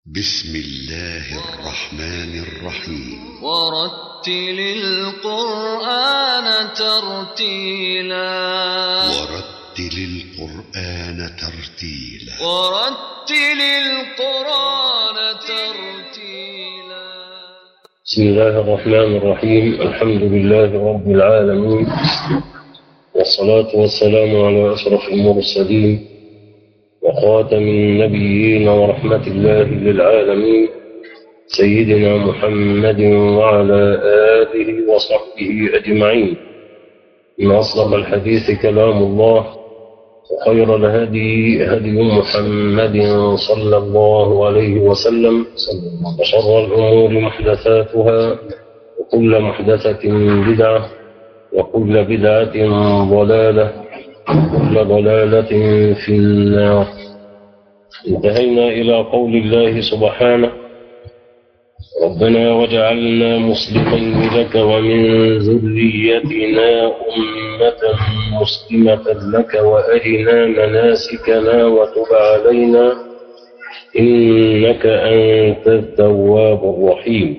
بسم الله الرحمن الرحيم ورتل القرآن ترتيلا ورتل القرآن ترتيلا ورتل القرآن ترتيلا بسم الله الرحمن الرحيم الحمد لله رب العالمين والصلاة والسلام على أشرف المرسلين وخاتم النبيين ورحمة الله للعالمين سيدنا محمد وعلى آله وصحبه أجمعين إن أصدق الحديث كلام الله وخير الهدي هدي محمد صلى الله عليه وسلم وشر الأمور محدثاتها وكل محدثة بدعة وكل بدعة ضلالة وكل ضلالة في النار انتهينا إلى قول الله سبحانه ربنا وجعلنا مسلمين لك ومن ذريتنا أمة مسلمة لك وأرنا مناسكنا وتب علينا إنك أنت التواب الرحيم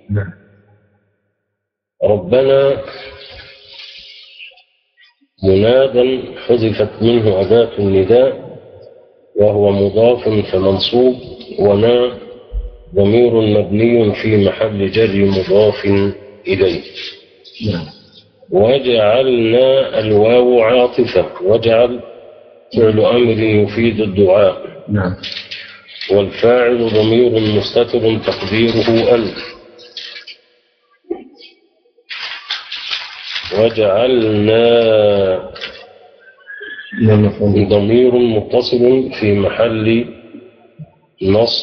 ربنا منادا حذفت منه أداة النداء وهو مضاف فمنصوب ونا ضمير مبني في محل جر مضاف إليه وجعلنا الواو عاطفة وجعل فعل أمر يفيد الدعاء نعم والفاعل ضمير مستتر تقديره أنت وجعلنا لا مفهوم ضمير متصل في محل نصب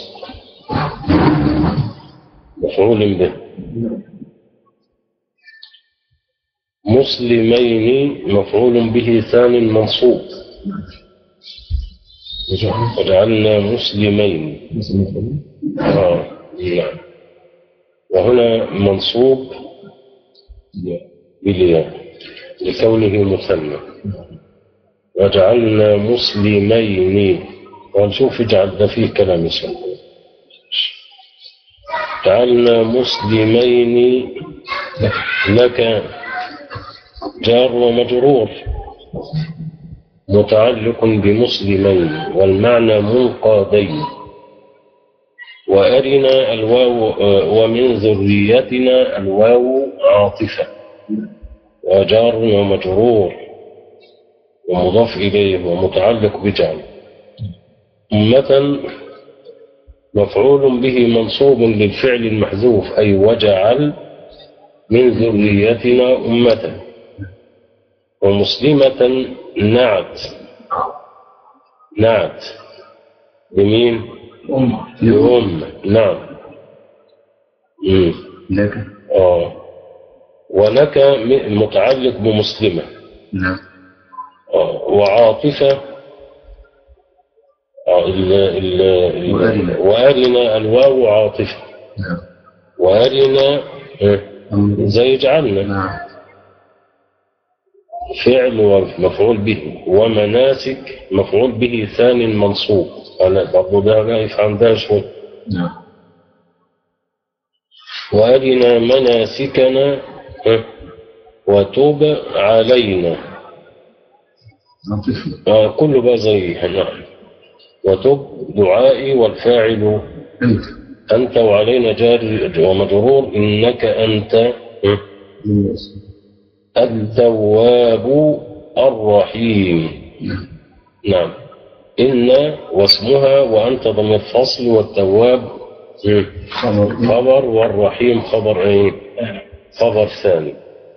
مفعول به مسلمين مفعول به ثاني منصوب وجعلنا مسلمين آه. نعم وهنا منصوب بالياء لكونه مثنى وجعلنا مسلمين ونشوف اجعل ده فيه كلام يسمى جعلنا مسلمين لك جار ومجرور متعلق بمسلمين والمعنى منقادين وأرنا الواو ومن ذريتنا الواو عاطفة وجار ومجرور ومضاف إليه ومتعلق بجعل أمة مفعول به منصوب للفعل المحذوف أي وجعل من ذريتنا أمة ومسلمة نعت نعت لمين؟ أم لأم نعم مم. لك آه ولك م- متعلق بمسلمة نعم آه. وعاطفة آه. ال ال ال وأرنا. وأرنا الواو عاطفة نعم وأرنا آه. أمر زي جعلنا نعم فعل ومفعول به ومناسك مفعول به ثاني منصوب أنا برضو ده نايف عن ده شوي نعم وأرنا مناسكنا آه. وتوب علينا عاطفة آه. كله بقى زي نعم وتب دعائي والفاعل أنت أنت وعلينا جار ومجرور إنك أنت آه. من الاسم. التواب الرحيم نعم نعم إن واسمها وأنت ضمير فصل والتواب مم. خبر خبر والرحيم خبر إيه؟ خبر ثاني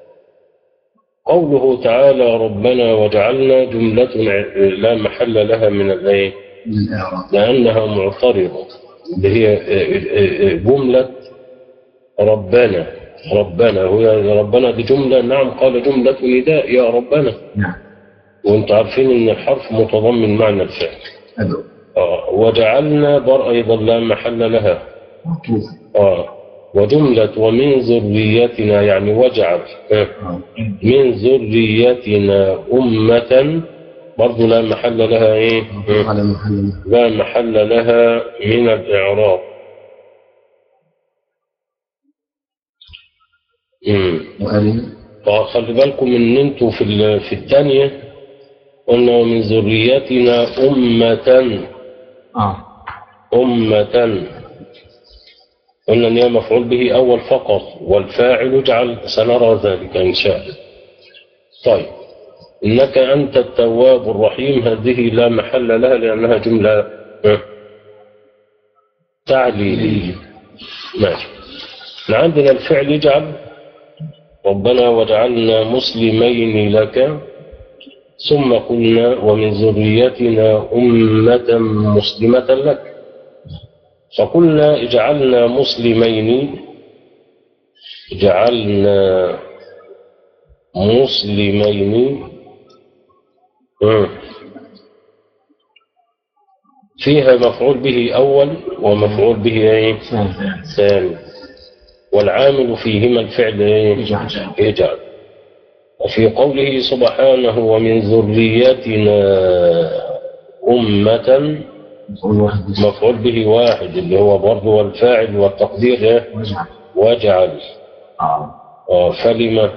قوله تعالى ربنا وجعلنا جملة ع- لا محل لها من الإيه؟ من الإعراب لأنها معترضة اللي هي آه، آه، جملة ربنا ربنا هو ربنا دي جملة نعم قال جملة نداء يا ربنا نعم وانتم عارفين ان الحرف متضمن معنى الفعل أدعو آه، وجعلنا بر أيضا لا محل لها معطوف آه وجملة ومن ذريتنا يعني وجعل آه، آه. من ذريتنا أمة برضو لا محل لها إيه معطوف على محل لا محل لها من الإعراب امم وأرنا فخلي بالكم ان انتوا في ال- في الثانيه قلنا ومن ذريتنا أمة آه أمة قلنا ان هي مفعول به اول فقط والفاعل اجعل سنرى ذلك ان شاء الله طيب انك انت التواب الرحيم هذه لا محل لها لانها جمله آه، تعليليه ماشي احنا عندنا الفعل اجعل ربنا وجعلنا مسلمين لك ثم قلنا ومن ذريتنا أمة مسلمة لك فقلنا اجعلنا مسلمين جعلنا مسلمين مم. فيها مفعول به أول ومفعول به إيه؟ ثاني ثاني والعامل فيهما الفعل إيه؟ اجعل اجعل وفي قوله سبحانه ومن ذريتنا أمة مفعول واحد بس مفعول به واحد اللي هو برضه والفاعل والتقدير إيه؟ واجعل واجعل آه آه، فلما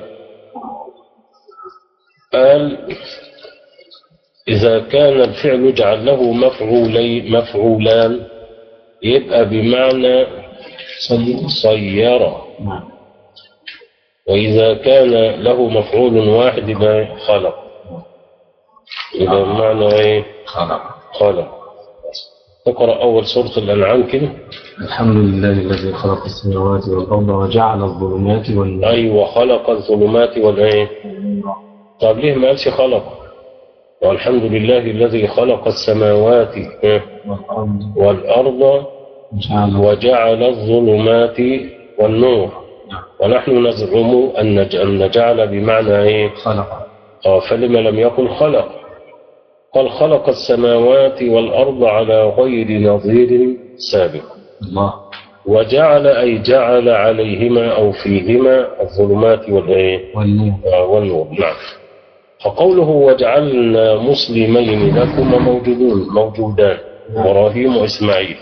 قال إذا كان الفعل اجعل له مفعولي مفعولان يبقى بمعنى صديق صير نعم وإذا كان له مفعول واحد يبقى خلق يبقى بمعنى إيه خلق خلق اقرأ أول سورة الأنعام كده الحمد لله الذي خلق السماوات والأرض وجعل الظلمات والنور أيوة خلق الظلمات والإيه طب ليه ما قالش خلق والحمد لله الذي خلق السماوات إيه؟ والأرض والأرض وجعل وجعل الظلمات والنور ونحن نزعم أن نج- أن نجعل بمعنى إيه خلق آه، فلما لم يقل خلق قال خلق السماوات والأرض على غير نظير سابق الله وجعل أي جعل عليهما أو فيهما الظلمات والإيه والنور آه، والنور نعم فقوله وجعلنا مسلمين لكما موجودون موجودان إبراهيم وإسماعيل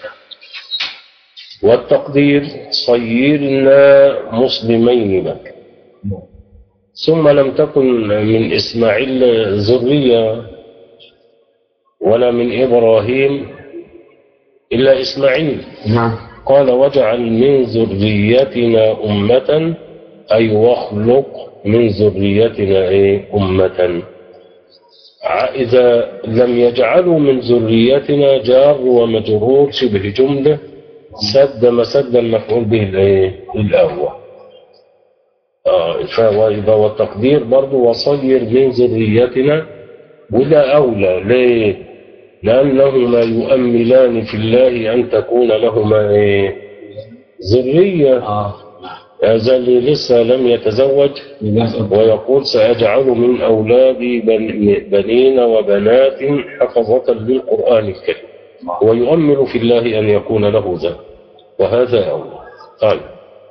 والتقدير صيرنا مسلمين لك ثم لم تكن من إسماعيل ذرية ولا من إبراهيم إلا إسماعيل نعم قال واجعل من ذريتنا أمة أي واخلق من ذريتنا إيه أمة ع- إذا لم يجعلوا من ذريتنا جار ومجرور شبه جملة سد مسد المفعول به الإيه؟ الأول آه فيبقى والتقدير برضو وصير من ذريتنا ولا أولى ليه؟ لأنهما يؤملان في الله أن تكون لهما إيه؟ ذرية آه هذا اللي لسه لم يتزوج لله ويقول سأجعل من أولادي بن- بنين وبنات حفظة للقرآن الكريم ويؤمل في الله أن يكون له ذلك وهذا أولى طيب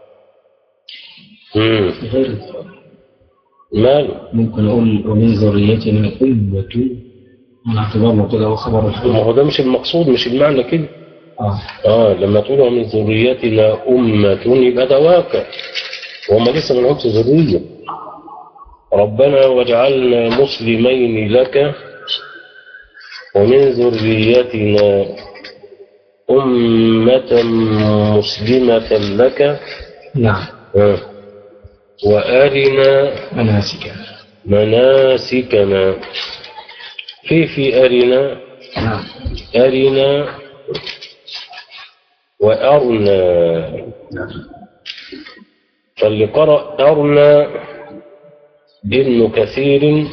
مم. ماله ممكن أقول ومن ذريتنا أمة على اعتبار مبتدأ وخبر ما الحال هو ده مش المقصود مش المعنى كده آه اه لما تقول من ذريتنا أمة يبقى ده واقع وهم لسه ما لهمش ذرية ربنا واجعلنا مسلمين لك ومن ذريتنا أمة مسلمة لك نعم آه. وأرنا مناسك مناسكنا في في أرنا نعم أرنا وأرنا نعم فاللي قرأ أرنا ابن كثير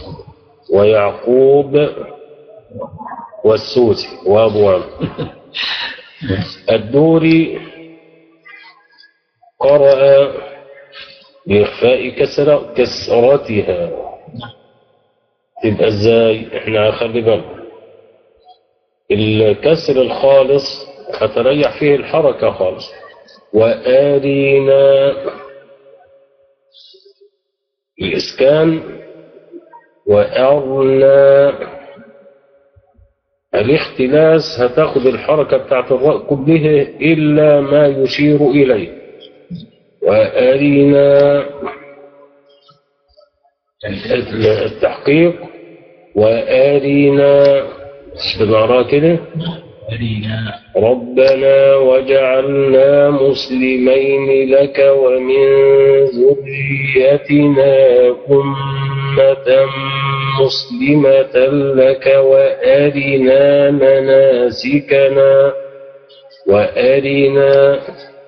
ويعقوب والسوسي وأبو عمرو الدوري قرأ بإخفاء كسر كسرتها تبقى ازاي احنا خلي بالك الكسر الخالص هتريح فيه الحركة خالص وآرينا الإسكان وأرنا الاختلاس هتاخد الحركة بتاعت الراء كلها إلا ما يشير إليه وأرنا التحقيق وأرنا بمعنى كده أرينا ربنا وجعلنا مسلمين لك ومن ذريتنا أمة مسلمة لك وأرنا مناسكنا وأرنا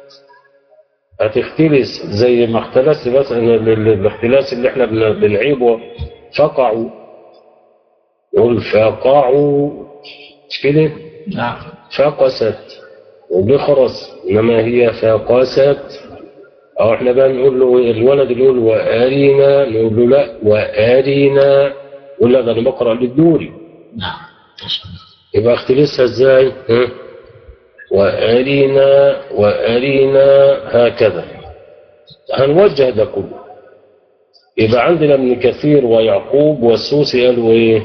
هتختلس زي ما اختلست مثلا ال- ال- الاختلاس اللي احنا بن- بنعيبه فقعوا يقول فقعوا مش كده نعم فقست وبخرس انما هي فقست او احنا بقى نقول له الولد اللي يقول وارينا نقول له لا وارينا يقول لا ده انا بقرا للدوري نعم يبقى اختلسها ازاي ها؟ وارينا وارينا هكذا هنوجه ده كله يبقى عندنا ابن كثير ويعقوب والسوسي قالوا ايه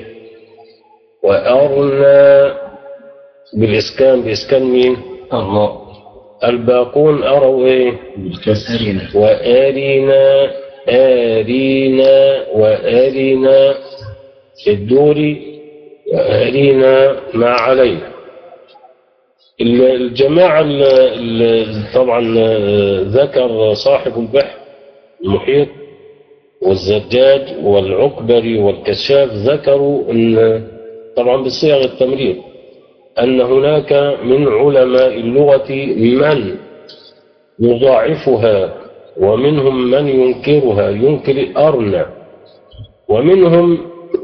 وارنا بالاسكان باسكان مين الله الباقون اروا ايه بالكسر أرينا وارنا آرينا وآرنا الدوري وآرنا ما علينا ال- الجماعة ال- ال- طبعا آه، ذكر صاحب البحر المحيط والزجاج والعكبري والكشاف ذكروا ان طبعا بصيغ التمريض ان هناك من علماء اللغة من يضاعفها ومنهم من ينكرها ينكر أرنى ومنهم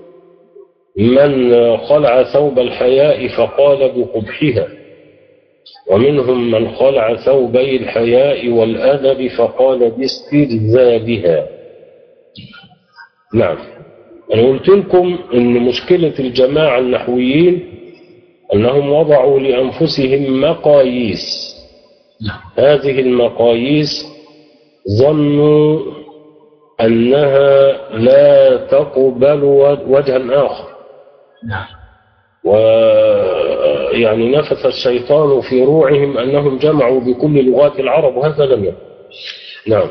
من خلع ثوب الحياء فقال بقبحها ومنهم من خلع ثوبي الحياء والأدب فقال باسترذالها نعم أنا قلت لكم أن مشكلة الجماعة النحويين أنهم وضعوا لأنفسهم مقاييس نعم هذه المقاييس ظنوا أنها لا تقبل وجها آخر نعم ويعني نفث الشيطان في روعهم أنهم جمعوا بكل لغات العرب وهذا لم يكن نعم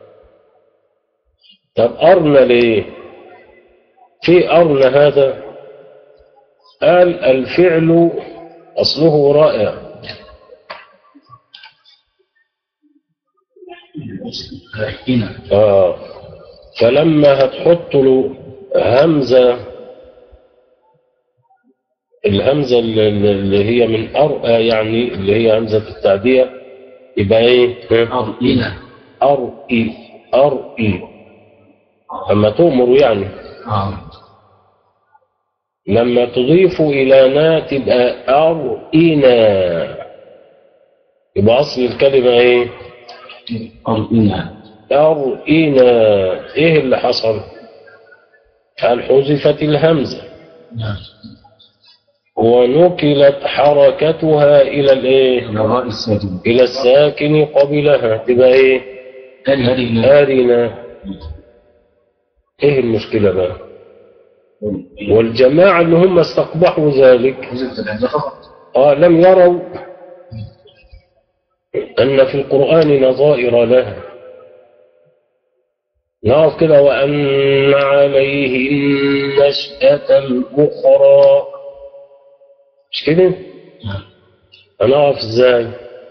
طب أرنا ليه في أرنا هذا قال الفعل أصله رائع أرينا آه فلما هتحط له همزة الهمزة اللي اللي هي من أرأى يعني اللي هي همزة التعدية يبقى إيه؟ ها؟ أرينا أرئي أرئي أما تؤمر يعني آه لما تضيف إلى نا تبقى أرئنا يبقى أصل الكلمة إيه؟ أرينا أرئنا إيه اللي حصل؟ قال حذفت الهمزة نعم ونقلت حركتها إلى الإيه؟ إلى الراء الساكنة إلى الساكن قبلها تبقى إيه؟ أرينا آرنا إيه المشكلة بقى؟ والجماعة اللي هم استقبحوا ذلك حذفت الهمزة فقط آه لم يروا أن في القرآن نظائر لها نعرف كده وأن عليه النشأة الأخرى مش كده؟ نعم هنعرف ازاي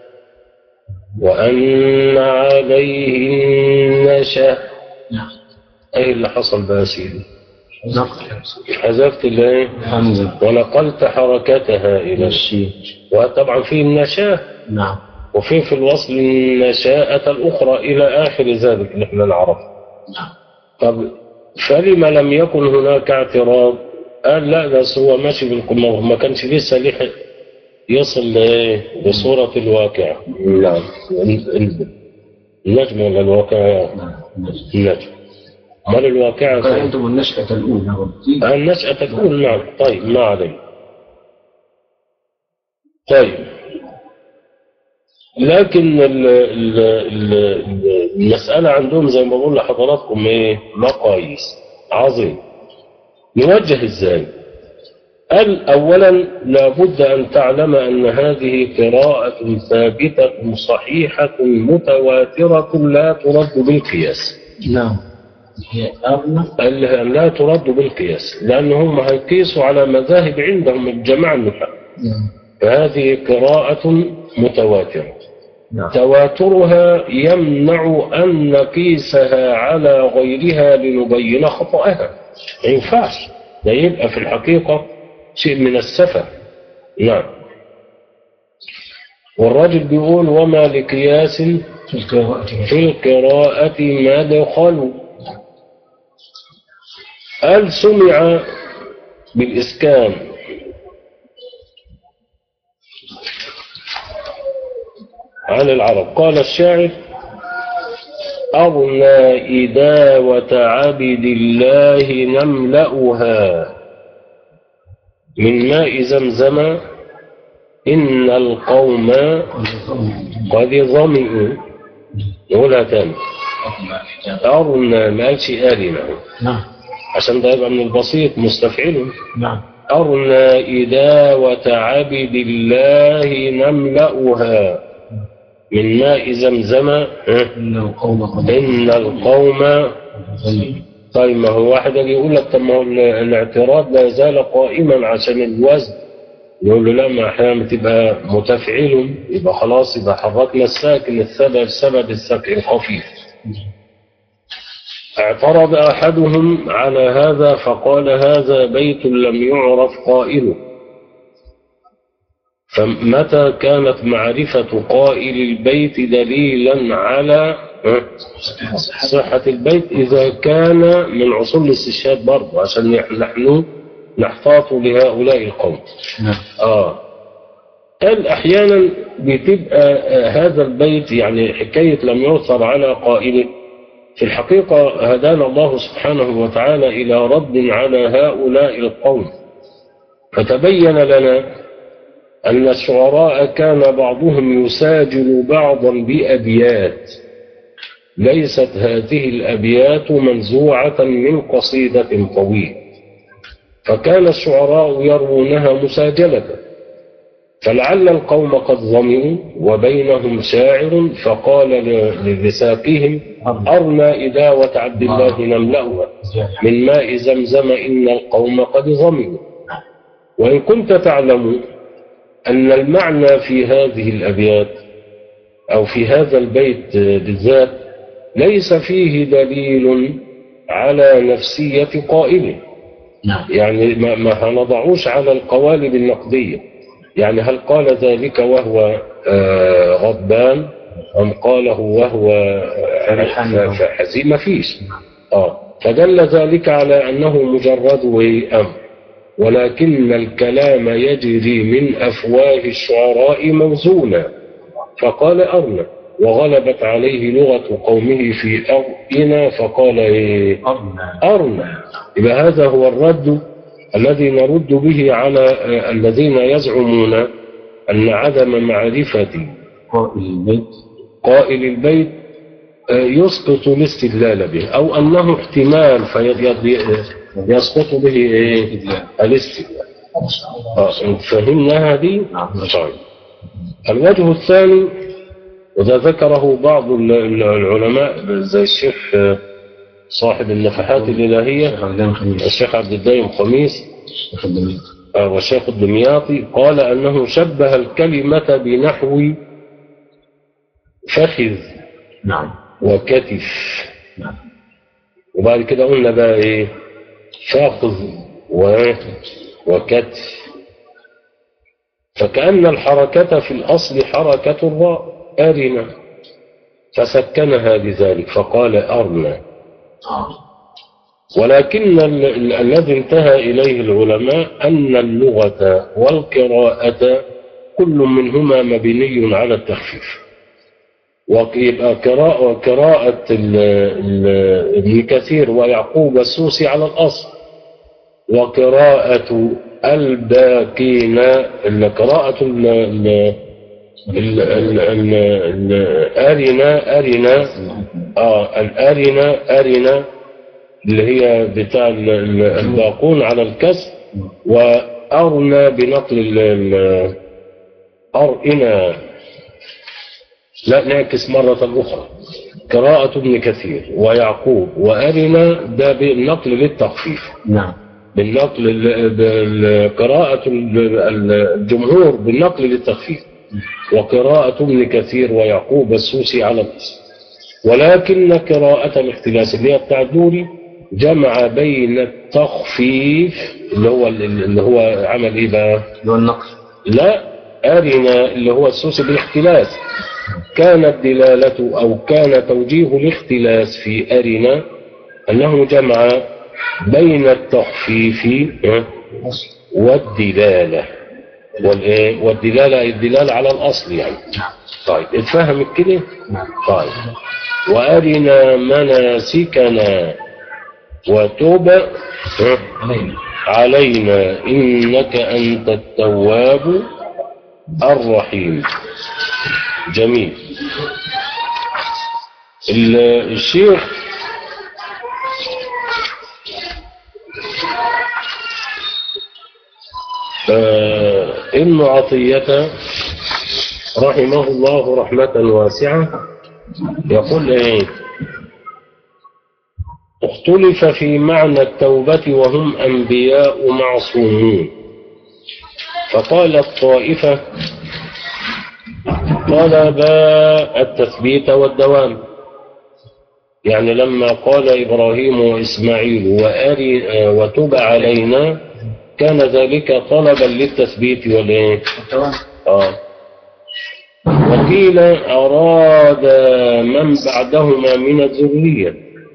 وأن عليه النشأ نعم ايه اللي حصل بقى يا سيدي نقل حذفت الايه همزة ونقلت حركتها الى الشين وطبعا في النشاة نعم وفي في الوصل النشاءة الأخرى إلى آخر ذلك اللي احنا نعرفه نعم طب فلما لم يكن هناك اعتراض قال لا ده هو ماشي بالقمر ما كانش لسه لحق يصل لايه لصورة الواقع نعم النجم ولا الواقع نعم النجم امال الواقع قال أنتم النشأة الأولى والتي النشأة الأولى نعم طيب ما عليه طيب لكن ال ال ال ال- المسألة عندهم زي ما بقول لحضراتكم ايه مقاييس عظيم نوجه ازاي قال أولا لابد أن تعلم أن هذه قراءة ثابتة صحيحة متواترة لا ترد بالقياس نعم هي أرنب قال لها لا ترد بالقياس لأن هم هيقيسوا على مذاهب عندهم الجماعة النحاة نعم فهذه قراءة متواترة نعم تواترها يمنع أن نقيسها على غيرها لنبين خطأها ما ينفعش ده يبقى في الحقيقة شيء من السفة نعم والراجل بيقول وما لقياس في القراءة في القراءة مدخل قال سمع بالإسكان عن العرب قال الشاعر أرنا إداوة عبد الله نملأها من ماء زمزم إن القوم قد ظمئوا نقولها تاني أرنا ما قالش آلنا نعم عشان ده يبقى من البسيط مستفعل نعم أرنا إداوة عبد الله نملأها من ماء زمزم ها؟ إن القوم قد إن القوم ظلموا. طيب ما هو واحد يجي يقول لك طب ما هو ال- الاعتراض لا يزال قائما عشان الوزن يقول له لا ما احيانا بتبقى متفعل يبقى خلاص يبقى حركنا الساكن السبب سبب السكن الخفيف اعترض احدهم على هذا فقال هذا بيت لم يعرف قائله فمتى كانت معرفة قائل البيت دليلا على ها؟ صحة البيت إذا كان من أصول الاستشهاد برضه عشان نحن نحتاط لهؤلاء القوم نعم آه قال أحيانا بتبقى آه، هذا البيت يعني حكاية لم يعثر على قائله في الحقيقة هدانا الله سبحانه وتعالى إلى رد على هؤلاء القوم فتبين لنا أن الشعراء كان بعضهم يساجل بعضا بأبيات ليست هذه الأبيات منزوعة من قصيدة طويلة فكان الشعراء يروونها مساجلة فلعل القوم قد ظمئوا وبينهم شاعر فقال ل- لساقهم أرنا إداوة عبد الله نملأها من ماء زمزم إن القوم قد ظمئوا وإن كنت تعلم أن المعنى في هذه الأبيات أو في هذا البيت بالذات ليس فيه دليل على نفسية قائله نعم يعني ما, ما هنضعوش على القوالب النقدية يعني هل قال ذلك وهو آه، غضبان أم قاله وهو فرحان. ف- حزين ما فيش آه فدل ذلك على أنه مجرد أمر ولكن الكلام يجري من أفواه الشعراء موزونا فقال أرنا وغلبت عليه لغة قومه في أرنا فقال إيه أرنا أرنا يبقى هذا هو الرد الذي نرد به على آه، الذين يزعمون أن عدم معرفة قائل البيت قائل البيت آه، يسقط الاستدلال به أو أنه احتمال فيسقط به إيه؟ إدلال الاستدلال آه، فهمنا هذه نعم. طيب الوجه الثاني وذا ذكره بعض ال- ال- العلماء زي الشيخ آه، صاحب النفحات الإلهية شيخ عبدان خميس الشيخ عبد الدايم خميس شيخ الدميط آه، والشيخ الدمياطي قال أنه شبه الكلمة بنحو فخذ نعم وكتف نعم وبعد كده قلنا بقى ايه فاخذ و- وكتف فكأن الحركة في الأصل حركة الراء أرنا فسكنها بذلك فقال أرنا آه. ولكن ال- ال- الذي انتهى إليه العلماء أن اللغة والقراءة كل منهما مبني على التخفيف ويبقى قراءة قراءة ال- ال- ابن كثير ويعقوب السوسي على الأصل وقراءة الباقين ال- قراءة ال- ال- ال- ال- ال- ال- أرنا أرنا آه الأرنا أرنا اللي هي بتاع ال- ال- الباقون على الكسر أرنا بنقل ال- ال- أرئنا لا نعكس مرة أخرى قراءة ابن كثير ويعقوب وأرنا ده بالنقل للتخفيف نعم بالنقل ال- بال- قراءة ال- ال- الجمهور بالنقل للتخفيف وقراءة ابن كثير ويعقوب السوسي على الأصل ولكن قراءة الاختلاس اللي هي بتاع الدوري جمع بين التخفيف اللي هو اللي هو عمل ايه بقى؟ اللي هو النقل لا أرنا اللي هو السوسي بالاختلاس كانت دلالته أو كان توجيه الاختلاس في أرنا أنه جمع بين التخفيف ها، والدلالة والإيه؟ والدلالة الدلالة على الأصل يعني طيب اتفهمت كده؟ نعم طيب وأرنا مناسكنا وتوب ها، علينا علينا إنك أنت التواب الرحيم جميل ال- الشيخ آه، ابن عطية رحمه الله رحمة واسعة يقول ايه اختلف في معنى التوبة وهم أنبياء معصومون فقالت طائفة طلب التثبيت والدوام يعني لما قال إبراهيم وإسماعيل وأري وتب علينا كان ذلك طلبا للتثبيت والإيه؟ تمام آه. وقيل أراد من بعدهما من الذرية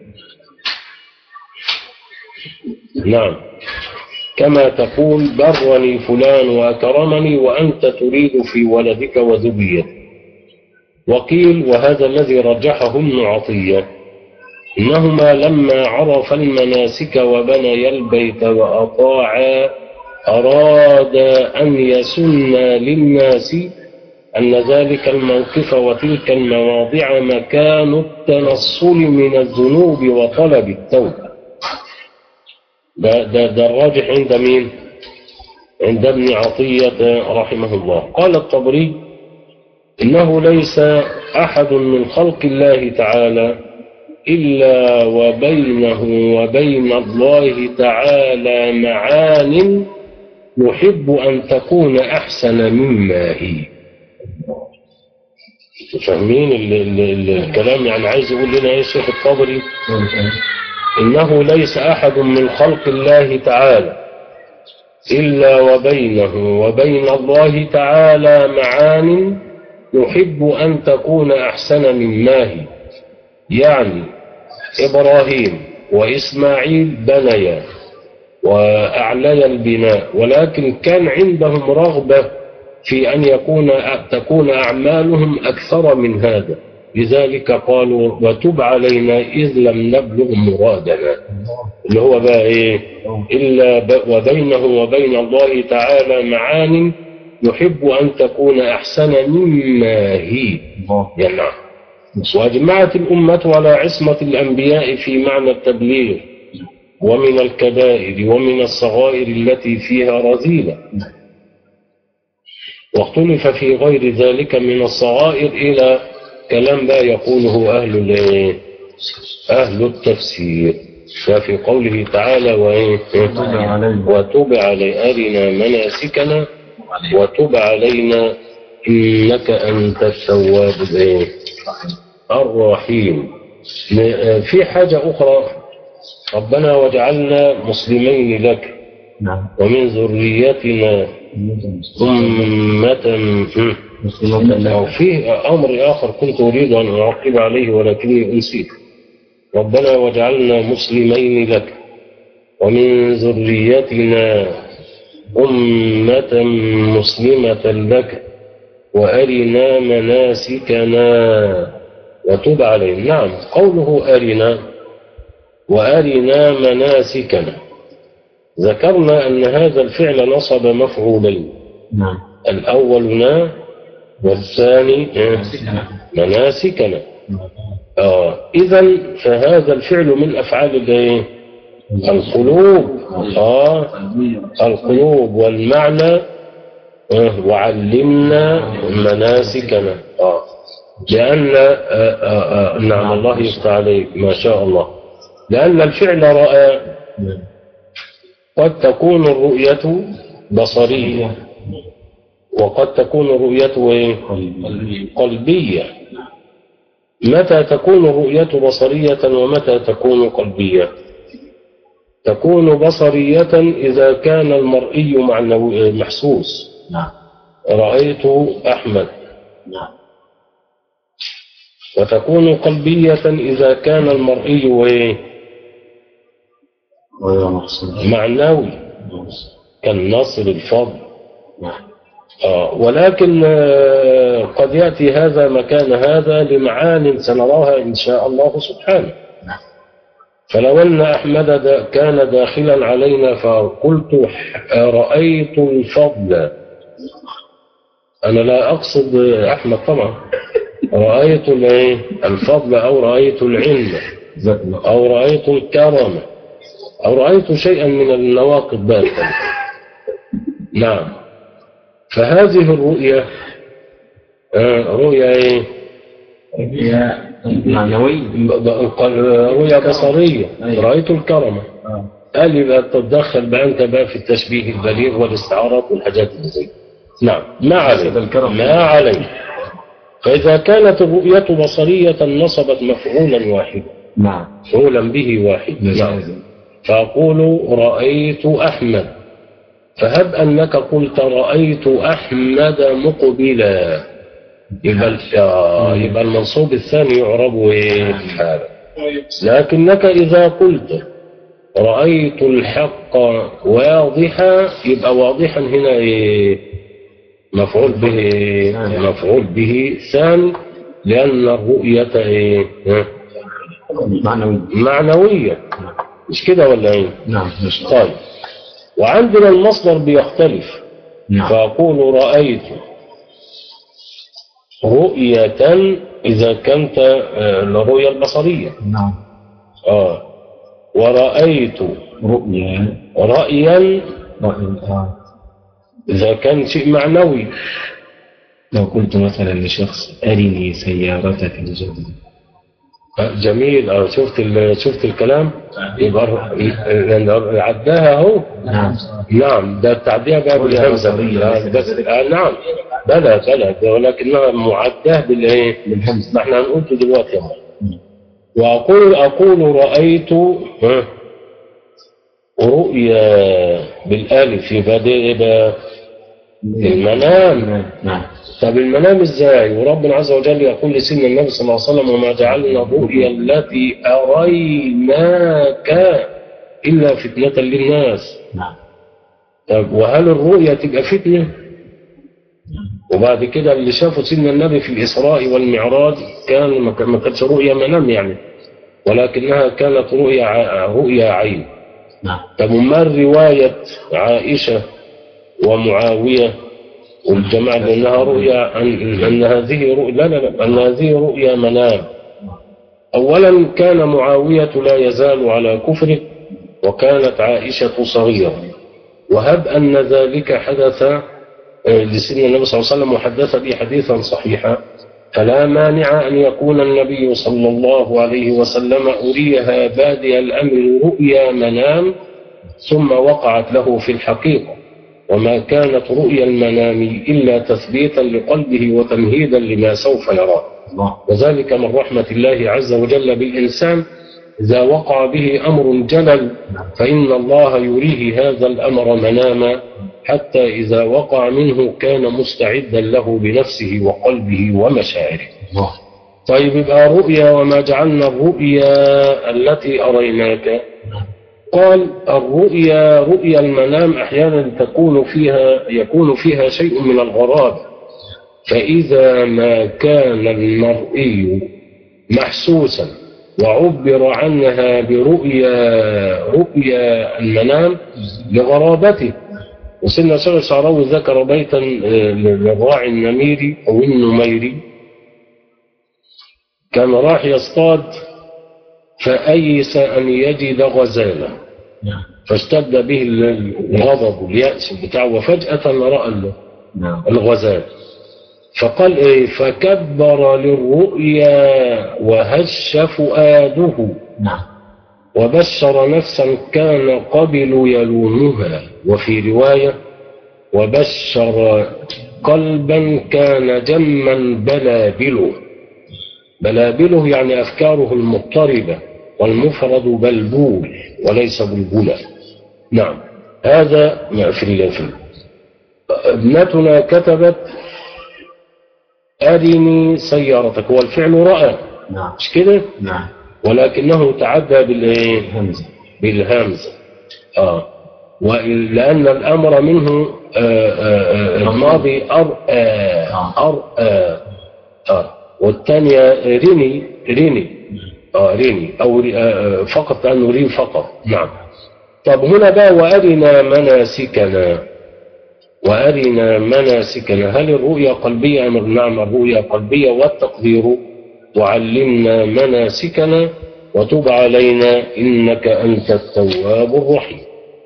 نعم كما تقول برني فلان وأكرمني وأنت تريد في ولدك وذريتك وقيل وهذا الذي رجحه ابن عطية إنهما لما عرف المناسك وبني البيت وأطاعا أراد أن يسن للناس أن ذلك الموقف وتلك المواضع مكان التنصل من الذنوب وطلب التوبة ده, ده, ده الراجح عند مين عند ابن عطية رحمه الله قال الطبري إنه ليس أحد من خلق الله تعالى إلا وبينه وبين الله تعالى معان يحب أن تكون أحسن مما هي فاهمين ال- ال- ال- الكلام يعني عايز يقول لنا ايه الشيخ الطبري إنه ليس أحد من خلق الله تعالى إلا وبينه وبين الله تعالى معان يحب أن تكون أحسن مما هي يعني إبراهيم وإسماعيل بنيا وأعليا البناء ولكن كان عندهم رغبة في أن يكون تكون أعمالهم أكثر من هذا لذلك قالوا وتب علينا إذ لم نبلغ مرادنا اللي هو بقى إيه إلا ب- وبينه وبين الله تعالى معان يحب أن تكون أحسن مما هي الله يا نعم وأجمعت الأمة على عصمة الأنبياء في معنى التبليغ ومن الكبائر ومن الصغائر التي فيها رذيلة واختلف في غير ذلك من الصغائر إلى كلام لا يقوله أهل الإيه؟ أهل التفسير ففي قوله تعالى وإيه؟ وتب علينا. وتب علي أرنا مناسكنا وتب علينا إنك أنت التواب الإيه؟ الرحيم ن- في حاجة أخرى ربنا وجعلنا مسلمين لك نعم ومن ذريتنا أمة مسلمون أو لك في أمر آخر كنت أريد أن أعقب عليه ولكني أنسيت ربنا وجعلنا مسلمين لك ومن ذريتنا أمة مسلمة لك وأرنا مناسكنا وتب علينا نعم قوله أرنا وأرنا مناسكنا ذكرنا أن هذا الفعل نصب مفعولين نعم الأول نا والثاني آه، مناسكنا آه إذا فهذا الفعل من أفعال الإيه؟ القلوب آه القلوب والمعنى آه، وعلمنا مناسكنا آه. لأن آه آه آه نعم الله يفتح عليك ما شاء الله لأن الفعل رأى قد تكون الرؤية بصرية وقد تكون الرؤية إيه؟ قلبية متى تكون الرؤية بصرية ومتى تكون قلبية تكون بصرية إذا كان المرئي معنوي محسوس نعم رأيت أحمد نعم وتكون قلبية إذا كان المرئي إيه؟ غير مقصود معنوي كالنصر الفضل نعم آه، ولكن آه، قد يأتي هذا مكان هذا لمعان سنراها إن شاء الله سبحانه نعم. فلو أن أحمد دا كان داخلا علينا فقلت ح- رأيت الفضل أنا لا أقصد أحمد طبعا رأيت الإيه؟ الفضل أو رأيت العلم جزاك الله أو رأيت الكرم أو رأيت شيئا من النواقض باتا نعم فهذه الرؤية آه، رؤية إيه؟ هي معنوي ب- قال رؤية بصرية أيوة. رأيت الكرم آه. قال لي بقى تتدخل بقى أنت بقى في التشبيه البليغ والاستعارات والحاجات اللي زي نعم ما عليه هذا الكرم. ما عليه فإذا كانت الرؤية بصرية نصبت مفعولا واحدا نعم مفعولا به واحد نعم لازم فأقول رأيت أحمد فهب أنك قلت رأيت أحمد مقبلا يبقى ال- آه، يبقى المنصوب الثاني يعرب إيه؟ حالا لكنك إذا قلت رأيت الحق واضحا يبقى واضحا هنا إيه؟ مفعول به مفعول به ثاني لأن الرؤية إيه؟ ها؟ معنوي معنوية مش كده ولا إيه؟ نعم مش طيب وعندنا المصدر بيختلف نعم فأقول رأيت رؤية إذا كانت آه، الرؤية البصرية نعم آه ورأيت رؤيا رأيا رأي آه. إذا كان شيء معنوي لو قلت مثلا لشخص أرني سيارتك الجديدة آه، جميل آه شفت ال- شفت الكلام يبقى الر- عداها اهو نعم نعم ده التعدية بقى رؤية بالهمزة بصرية آه، بس. بس آه نعم بلى بلى ده ولكنها معداه بالايه؟ بالهمزة ما احنا هنقول دلوقتي اهو مم. وأقول أقول رأيت ها، رؤيا بالألف يبقى ده يبقى المنام نعم طب المنام ازاي وربنا عز وجل يقول لسيدنا النبي صلى الله عليه وسلم وما جعلنا الرؤيا التي أريناك إلا فتنة للناس نعم طب وهل الرؤيا تبقى فتنة وبعد كده اللي شافوا سيدنا النبي في الإسراء والمعراج كان ما كان- ما كانتش رؤيا منام يعني ولكنها كانت رؤيا ع- رؤيا عين نعم طب امال رواية عائشة ومعاوية والجماعة لأنها رؤيا أن, أن هذه رؤيا لا لا لا أن هذه رؤيا منام أولا كان معاوية لا يزال على كفره وكانت عائشة صغيرة وهب أن ذلك حدث آه، لسيدنا النبي صلى الله عليه وسلم وحدث به حديثا صحيحا فلا مانع أن يكون النبي صلى الله عليه وسلم أريها بادئ الأمر رؤيا منام ثم وقعت له في الحقيقة وما كانت رؤيا المنام إلا تثبيتا لقلبه وتمهيدا لما سوف يراه الله وذلك من رحمة الله عز وجل بالإنسان إذا وقع به أمر جلل فإن الله يريه هذا الأمر مناما حتى إذا وقع منه كان مستعدا له بنفسه وقلبه ومشاعره الله طيب يبقى رؤيا وما جعلنا الرؤيا التي أريناك قال الرؤيا رؤيا المنام أحيانا تكون فيها يكون فيها شيء من الغرابة فإذا ما كان المرئي محسوسا وعبر عنها برؤيا رؤيا المنام لغرابته وسيدنا شيخ الشعراوي ذكر بيتا آه، للراعي النميري أو النميري كان راح يصطاد فأيس أن يجد غزالة نعم فاشتد به الغضب واليأس بتاعه وفجأة رأى ال- نعم الغزال فقال ايه فكبر للرؤيا وهش فؤاده نعم وبشر نفسا كان قبل يلومها وفي رواية وبشر قلبا كان جما بلابله بلابله يعني أفكاره المضطربة والمفرد بلبول وليس بلبلا نعم هذا ما في ال- في ال- ابنتنا كتبت أرني سيارتك هو الفعل رأى نعم مش كده نعم ولكنه تعدى بالايه همزة بالهمزة اه ولأن الأمر منه آه، آه، آه، الماضي أرأى أرأى آه والثانية ريني ريني آه ريني أو ري- آه، آه، فقط لأنه ري فقط نعم طب هنا بقى وأرنا مناسكنا وأرنا مناسكنا هل الرؤيا قلبية أم نعم الرؤيا قلبية والتقدير وعلمنا مناسكنا وتب علينا إنك أنت التواب الرحيم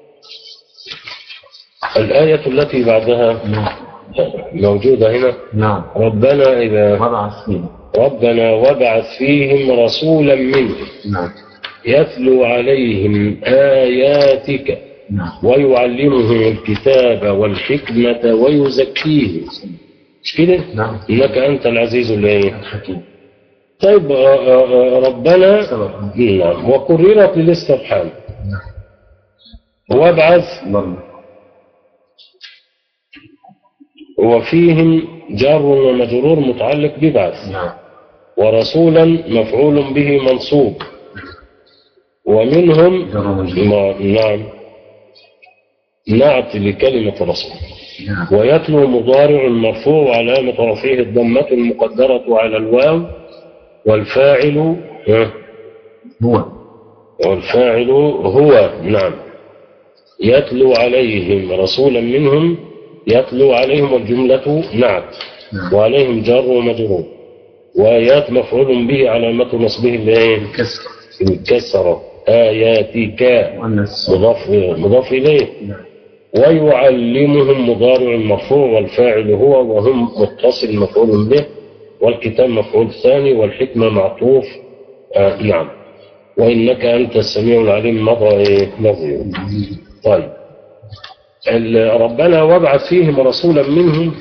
الآية التي بعدها نعم موجودة هنا نعم ربنا إذا وضع فيه ربنا وابعث فيهم رسولا منهم نعم يتلو عليهم آياتك نعم ويعلمهم الكتاب والحكمة ويزكيهم مش كده؟ نعم إنك أنت العزيز الإيه؟ الحكيم طيب آه، آه، آه، ربنا سبب نعم وكررت للاستفهام وابعث ضل وفيهم جار ومجرور متعلق ببعث نعم ورسولا مفعول به منصوب ومنهم جر ومجرور ما- نعم نعت لكلمة رسول نعم ويتلو مضارع مرفوع وعلامة رفعه الضمة المقدرة على الواو والفاعل ها، هو والفاعل هو نعم يتلو عليهم رسولا منهم يتلو عليهم الجملة نعت نعم وعليهم جار ومجرور وآيات مفعول به علامة نصبه الايه؟ كسر الكسرة آياتك والنس مضاف مضاف إليه نعم ويعلمهم مضارع مرفوع والفاعل هو وهم متصل مفعول به والكتاب مفعول ثاني والحكمة معطوف آه نعم وإنك أنت السميع العليم مضى إيه؟ نظير طيب ال- ربنا وابعث فيهم رسولا منهم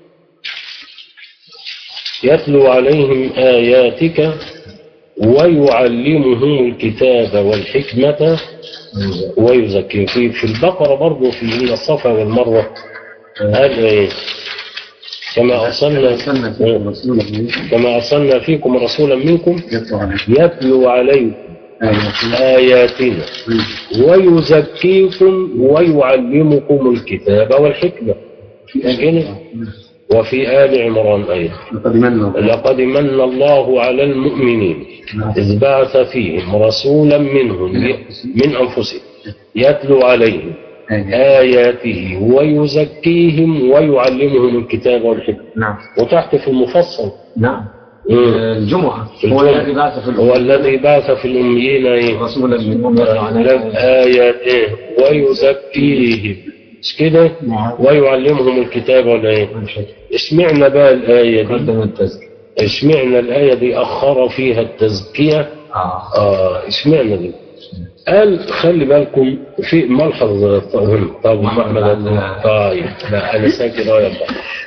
يتلو عليهم آياتك ويعلمهم الكتاب والحكمة ويزكيهم في في البقرة برضه في إن الصفا والمروة قال إيه كما أرسلنا أرسلنا فيكم رسولا منكم كما أرسلنا فيكم رسولا منكم يتلو عليكم يتلو عليكم آياتنا آياتنا ويزكيكم ويعلمكم الكتاب والحكمة كده؟ وفي آل عمران أيضا لقد من الله لقد من الله على المؤمنين إذ بعث فيهم رسولا منهم ي- من أنفسهم يتلو عليهم آياته ويزكيهم ويعلمهم الكتاب والحكمة نعم وتحت في المفصل نعم مم. الجمعة في هو الجمعة. الذي بعث في هو الأمة الذي بعث في الأميين إيه؟ رسولا منهم يتلو عليهم آياته ويزكيهم مش كده نعم ويعلمهم الكتاب ولا ايه والحكمة. اشمعنا بقى الآية دي قدم التزكية اشمعنا الآية دي أخر فيها التزكية آه آه اشمعنا دي قال خلي بالكم في ملحظ طب طب محمد طيب لا أنا ساكت راية بقى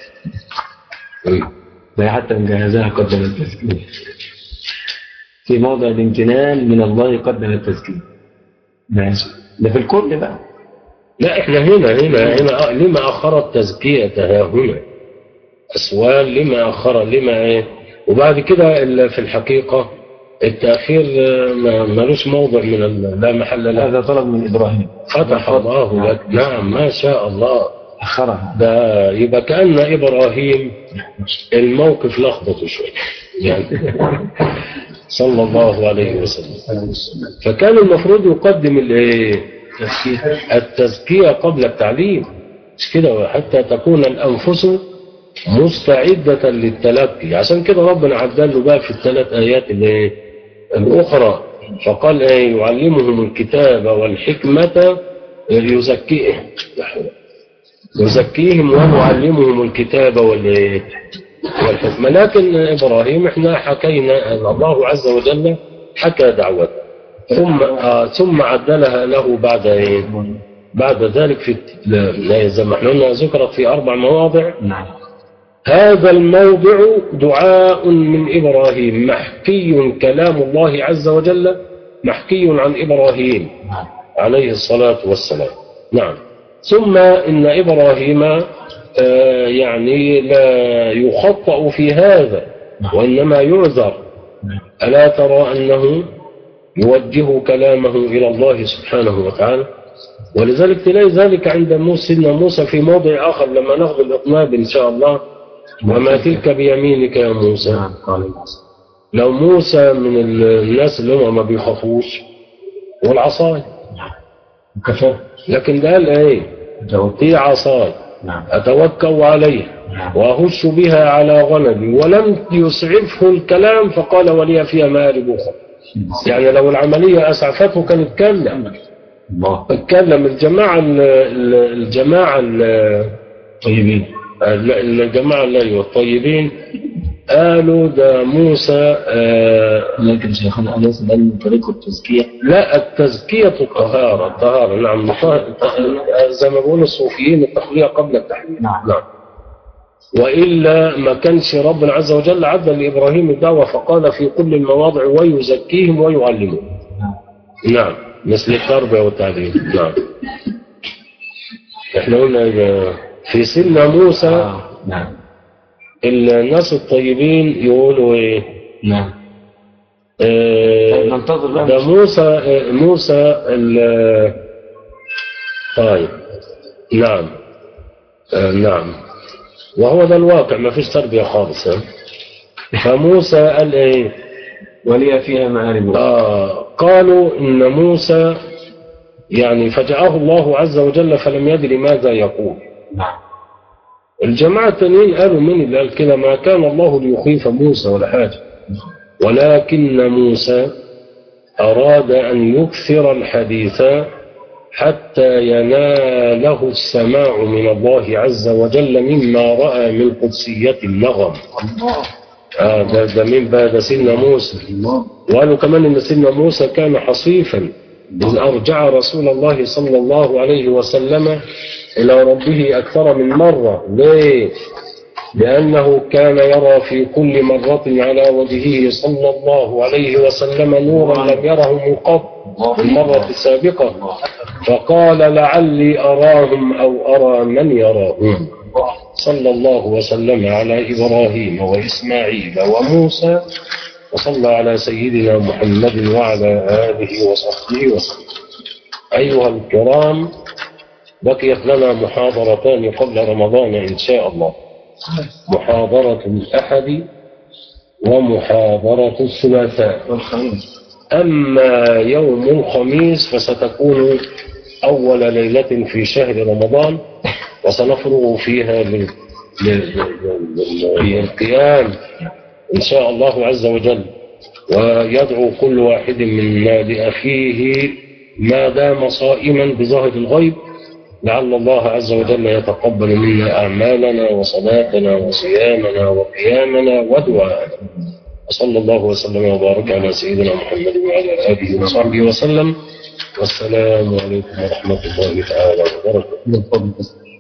ده حتى مجهزاها قدم التزكية في موضع الامتنان من الله قدم التزكية ماشي ده في الكل بقى لا احنا هنا هنا هنا آه، لما أخر التزكية ها هنا أسوال لما أخر لما ايه وبعد كده ال- في الحقيقة التأخير آه، ما- ملوش موضع من ال- لا محل له هذا طلب من إبراهيم فتح الله لك نعم ما شاء الله أخرها ده يبقى كأن إبراهيم الموقف لخبطه شوية يعني صلى الله عليه وسلم فكان المفروض يقدم الايه التزكية قبل التعليم مش كده حتى تكون الأنفس مستعدة للتلقي عشان كده ربنا عدل له بقى في الثلاث آيات اللي الأخرى فقال ايه يعلمهم الكتاب والحكمة يزكيهم يزكيهم ويعلمهم الكتاب وال- والحكمة لكن إبراهيم احنا حكينا أن الله عز وجل حكى دعوته ثم آه ثم عدلها له بعد ايه بعد ذلك في لا زي ما احنا قلنا ذكرت في أربع مواضع نعم هذا الموضع دعاء من إبراهيم محكي كلام الله عز وجل محكي عن إبراهيم نعم عليه الصلاة والسلام نعم ثم إن إبراهيم آه، يعني لا يخطأ في هذا وإنما يعذر ألا ترى أنه يوجه كلامه إلى الله سبحانه وتعالى ولذلك تلاقي ذلك عند موسى سيدنا موسى في موضع آخر لما ناخذ الإطناب إن شاء الله وما تلك بيمينك يا موسى نعم قال الله لو موسى من ال- الناس اللي هم ما بيخافوش والعصاية كفى لكن ده قال ايه توكل هي عصاي نعم اتوكل عليها نعم واهش بها على غنمي ولم يسعفه الكلام فقال ولي فيها مآرب اخرى يعني لو العمليه اسعفته كان اتكلم الله اتكلم الجماعه ال- ال- الجماعه ال- طيبين ال- الجماعه اللي الطيبين قالوا ده موسى آه، لكن شيخنا أليس العلم من طريق التزكية لا التزكية الطهارة الطهارة نعم الطه- زي ما بيقولوا الصوفيين التخلية قبل التحليل نعم. نعم وإلا ما كانش ربنا عز وجل عدى لإبراهيم الدعوة فقال في كل المواضع ويزكيهم ويعلمهم نعم مثل التربية والتعليم نعم احنا قلنا إذا في سن موسى آه. نعم الناس الطيبين يقولوا ايه نعم آه، ننتظر بقى ده موسى موسى ال طيب نعم آه، نعم وهو ده الواقع ما فيش تربية خالص ها؟ فموسى قال ايه ولي فيها مآرب آه قالوا ان موسى يعني فجاءه الله عز وجل فلم يدري ماذا يقول نعم الجماعة التانيين قالوا مين اللي قال كده ما كان الله ليخيف موسى ولا حاجة ولكن موسى أراد أن يكثر الحديث حتى يناله السماع من الله عز وجل مما رأى من قدسية النغم آه ده, ده مين بقى ده سيدنا موسى وقالوا كمان ان سيدنا موسى كان حصيفا إذ أرجع رسول الله صلى الله عليه وسلم إلى ربه أكثر من مرة ليه؟ لأنه كان يرى في كل مرة على وجهه صلى الله عليه وسلم نورا لم يره من قبل في المرة السابقة فقال لعلي أراهم أو أرى من يراهم صلى الله وسلم على إبراهيم وإسماعيل وموسى وصلى على سيدنا محمد وعلى آله وصحبه وسلم أيها الكرام بقيت لنا محاضرتان قبل رمضان إن شاء الله محاضرة الأحد ومحاضرة الثلاثاء والخميس أما يوم الخميس فستكون أول ليلة في شهر رمضان وسنفرغ فيها لل- لل- لل- للقيام إن شاء الله عز وجل ويدعو كل واحد منا لأخيه ما دام صائما بظاهر الغيب لعل الله عز وجل يتقبل منا أعمالنا وصلاتنا وصيامنا وقيامنا ودعاءنا وصلى الله وسلم وبارك على سيدنا محمد وعلى آله وصحبه وسلم والسلام عليكم ورحمة الله تعالى وبركاته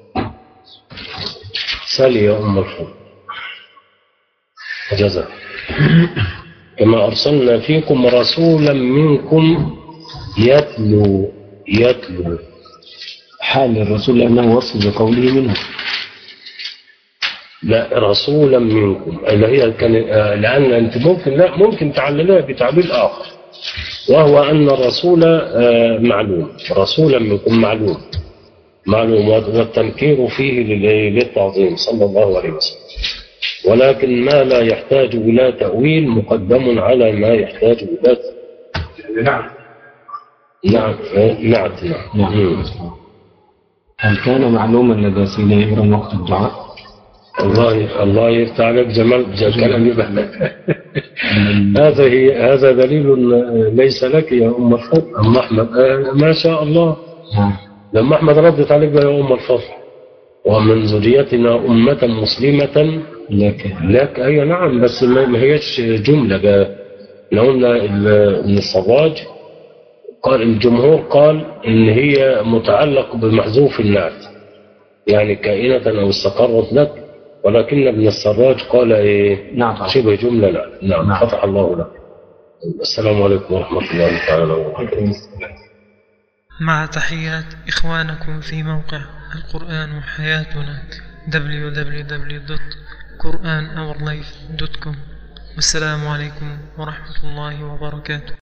سالي يا أم الفضل جزاك كما أرسلنا فيكم رسولا منكم يتلو يتلو حال الرسول أنه وصل بقوله منه لا رسولا منكم اللي هي كان آه، لأن أنت ممكن لا ممكن تعللها بتعبير آخر وهو أن الرسول آه، معلوم رسولا منكم معلوم معلوم والتنكير فيه لل- للتعظيم صلى الله عليه وسلم ولكن ما لا يحتاج إلى تأويل مقدم على ما يحتاج إلى تأويل. نعم نعم آه، نعم نعم نعم مم. هل كان معلوما لدى سيدنا إبراهيم وقت الدعاء؟ الله الله يفتح عليك جمال جمال كلام يبقى هذا هي هذا دليل آه، ليس لك يا أم الفضل أم أحمد آه، ما شاء الله نعم. لما أحمد ردت عليك بقى يا أم الفضل ومن ذريتنا أمة مسلمة لك لك أي نعم بس ما ما هيش جملة بقى لو قلنا ال- إن السراج قال الجمهور قال إن هي متعلق بمحذوف النعت يعني كائنة أو استقرت لك ولكن ابن السراج قال إيه نعم شبه جملة لا نعم نعم. فتح الله لك السلام عليكم ورحمة الله تعالى وبركاته مع تحيات إخوانكم في موقع القرآن حياتنا www.quranourlife.com والسلام عليكم ورحمة الله وبركاته